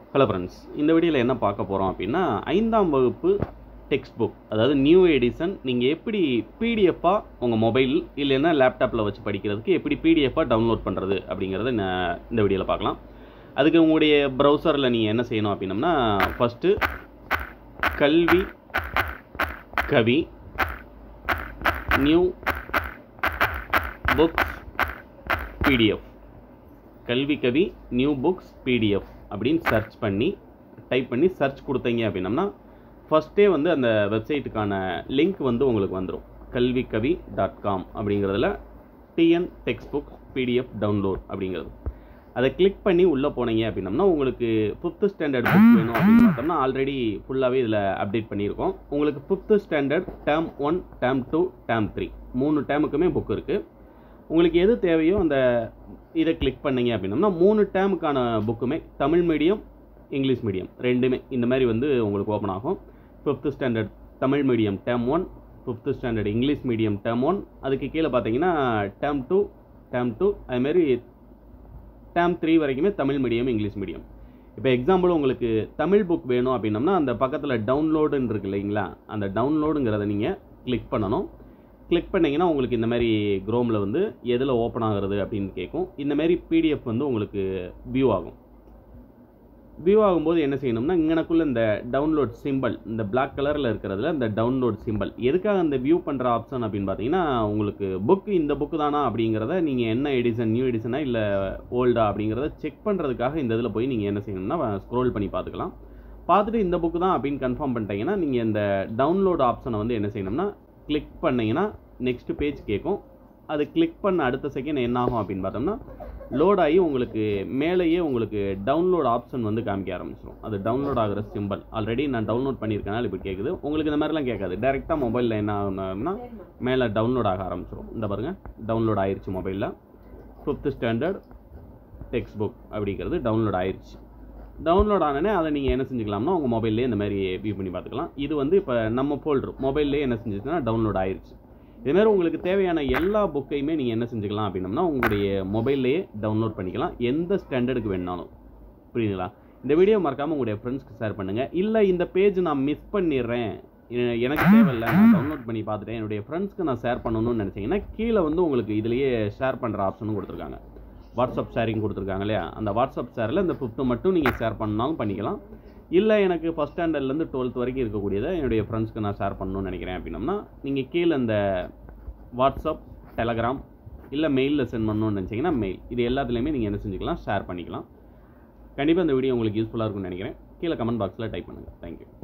hello friends இந்த வீடியோவில் என்ன பார்க்க போகிறோம் அப்படின்னா ஐந்தாம் வகுப்பு டெக்ஸ்ட் புக் அதாவது நியூ எடிஷன் நீங்கள் எப்படி பிடிஎஃபாக உங்கள் மொபைல் இல்லைன்னா லேப்டாப்பில் வச்சு படிக்கிறதுக்கு எப்படி பிடிஎஃபாக டவுன்லோட் பண்ணுறது அப்படிங்கிறத நான் இந்த வீடியோவில் பார்க்கலாம் அதுக்கு உங்களுடைய ப்ரௌசரில் நீங்கள் என்ன செய்யணும் அப்படின்னம்னா ஃபஸ்ட்டு கல்வி Kavi new books PDF Kalvi Kavi new books PDF அப்படின்னு சர்ச் பண்ணி டைப் பண்ணி சர்ச் கொடுத்தீங்க அப்படின்னம்னா ஃபஸ்ட்டே வந்து அந்த வெப்சைட்டுக்கான லிங்க் வந்து உங்களுக்கு வந்துடும் கல்வி கவி டாட் காம் அப்படிங்கிறதுல TN text book PDF download அப்படிங்கிறது அதை கிளிக் பண்ணி உள்ளே போனீங்க அப்படின்னம்னா உங்களுக்கு ஃபிஃப்த்து ஸ்டாண்டர்ட் புக் வேணும் அப்படின்னு பார்த்தோம்னா ஆல்ரெடி ஃபுல்லாகவே இதில் அப்டேட் பண்ணியிருக்கோம் உங்களுக்கு fifth standard term one term two term three மூணு டேமுக்குமே புக் இருக்குது உங்களுக்கு எது தேவையோ அந்த இதை கிளிக் பண்ணீங்க அப்படின்னம்னா மூணு டேமுக்கான புக்குமே தமிழ் மீடியம் இங்கிலீஷ் மீடியம் ரெண்டுமே இந்த மாதிரி வந்து உங்களுக்கு ஓப்பன் ஆகும் fifth standard Tamil medium term one fifth standard English medium term one அதுக்கு கீழே பார்த்தீங்கன்னா டேம் டூ டேம் டூ அதுமாரி டேம் த்ரீ வரைக்குமே தமிழ் மீடியம் இங்கிலீஷ் மீடியம் இப்போ எக்ஸாம்பிள் உங்களுக்கு தமிழ் புக் வேணும் அப்படின்னம்னா அந்த பக்கத்தில் டவுன்லோடுன்னு இருக்கு இல்லைங்களா அந்த டவுன்லோடுங்கிறத நீங்கள் கிளிக் பண்ணணும் கிளிக் பண்ணிங்கன்னா உங்களுக்கு இந்த மாதிரி குரோமில் வந்து எதில் ஓப்பன் ஆகுறது அப்படின்னு கேட்கும் இந்த மாதிரி பிடிஎஃப் வந்து உங்களுக்கு வியூ ஆகும் வியூ ஆகும்போது என்ன செய்யணும்னா இங்கனக்குள்ளே இந்த டவுன்லோட் சிம்பிள் இந்த பிளாக் கலரில் இருக்கிறதுல இந்த டவுன்லோட் சிம்பிள் எதுக்காக அந்த வியூ பண்ணுற ஆப்ஷன் அப்படின்னு பார்த்தீங்கன்னா உங்களுக்கு புக்கு இந்த புக்கு தானா அப்படிங்கிறத நீங்கள் என்ன எடிஷன் நியூ எடிஷனா இல்லை ஓல்டா அப்படிங்கிறத செக் பண்ணுறதுக்காக இந்த இதில் போய் நீங்கள் என்ன செய்யணும்னா ஸ்க்ரோல் பண்ணி பார்த்துக்கலாம் பார்த்துட்டு இந்த புக்கு தான் அப்படின்னு கன்ஃபார்ம் பண்ணிட்டீங்கன்னா நீங்கள் இந்த டவுன்லோட் ஆப்ஷனை வந்து என்ன செய்யணும்னா கிளிக் பண்ணிங்கன்னா நெக்ஸ்ட் பேஜ் கேட்கும் அது கிளிக் பண்ண அடுத்த செகண்ட் என்ன ஆகும் அப்படின்னு பார்த்தோம்னா லோட் ஆகி உங்களுக்கு மேலேயே உங்களுக்கு டவுன்லோட் ஆப்ஷன் வந்து காமிக்க ஆரம்பிச்சிடும் அது டவுன்லோட் ஆகிற சிம்பிள் ஆல்ரெடி நான் டவுன்லோட் பண்ணியிருக்கனால இப்போ கேட்குது உங்களுக்கு இந்த மாதிரிலாம் கேட்காது டேரெக்டாக மொபைலில் என்ன ஆகும்னா மேலே டவுன்லோட் ஆக ஆரம்பிச்சிடும் இந்த பாருங்கள் டவுன்லோட் ஆயிடுச்சு மொபைலில் ஃபிஃப்த்து ஸ்டாண்டர்ட் டெக்ஸ்ட் புக் அப்படிங்கிறது டவுன்லோட் ஆயிடுச்சு டவுன்லோட் ஆனனே அதை நீங்கள் என்ன செஞ்சுக்கலாம்னா உங்கள் மொபைல்லே இந்த மாதிரி வியூ பண்ணி பார்த்துக்கலாம் இது வந்து இப்போ நம்ம ஃபோல்டர் மொபைல்லே என்ன செஞ்சுச்சுன்னா டவுன்லோட் ஆயிடுச்சு இதுமாரி உங்களுக்கு தேவையான எல்லா புக்கையுமே நீங்கள் என்ன செஞ்சுக்கலாம் அப்படின்னம்னா உங்களுடைய மொபைல்லையே டவுன்லோட் பண்ணிக்கலாம் எந்த ஸ்டாண்டர்டுக்கு வேணாலும் புரியுதுங்களா இந்த வீடியோ மறக்காமல் உங்களுடைய ஃப்ரெண்ட்ஸ்க்கு ஷேர் பண்ணுங்கள் இல்லை இந்த பேஜ் நான் மிஸ் பண்ணிடுறேன் எ- எனக்கு தேவையில்லை நான் டவுன்லோட் பண்ணி பார்த்துட்டேன் என்னுடைய ஃப்ரெண்ட்ஸ்க்கு நான் ஷேர் பண்ணணும்னு நினச்சிங்கன்னா கீழே வந்து உங்களுக்கு இதுலேயே ஷேர் பண்ணுற ஆப்ஷனும் கொடுத்துருக்காங்க வாட்ஸ்அப் ஷேரிங் கொடுத்துருக்காங்க இல்லையா அந்த வாட்ஸ்அப் ஷேரில் இந்த ஃபிஃப்த்து மட்டும் நீங்கள் ஷேர் பண்ணாலும் பண்ணிக்கலாம் இல்லை எனக்கு ஃபஸ்ட் ஸ்டாண்டர்ட்லேருந்து டுவெல்த் வரைக்கும் இருக்கக்கூடியதை என்னுடைய ஃப்ரெண்ட்ஸ்க்கு நான் ஷேர் பண்ணணும்னு நினைக்கிறேன் அப்படின்னம்னா நீங்கள் கீழே இந்த வாட்ஸ்அப் டெலகிராம் இல்லை மெயிலில் சென்ட் பண்ணணும்னு நினச்சிங்கன்னா மெயில் இது எல்லாத்துலேயுமே நீங்கள் என்ன செஞ்சுக்கலாம் ஷேர் பண்ணிக்கலாம் கண்டிப்பாக இந்த வீடியோ உங்களுக்கு யூஸ்ஃபுல்லாக இருக்கும்னு நினைக்கிறேன் கீழே கமெண்ட் பாக்ஸில் டைப் பண்ணுங்கள் தேங்க்யூ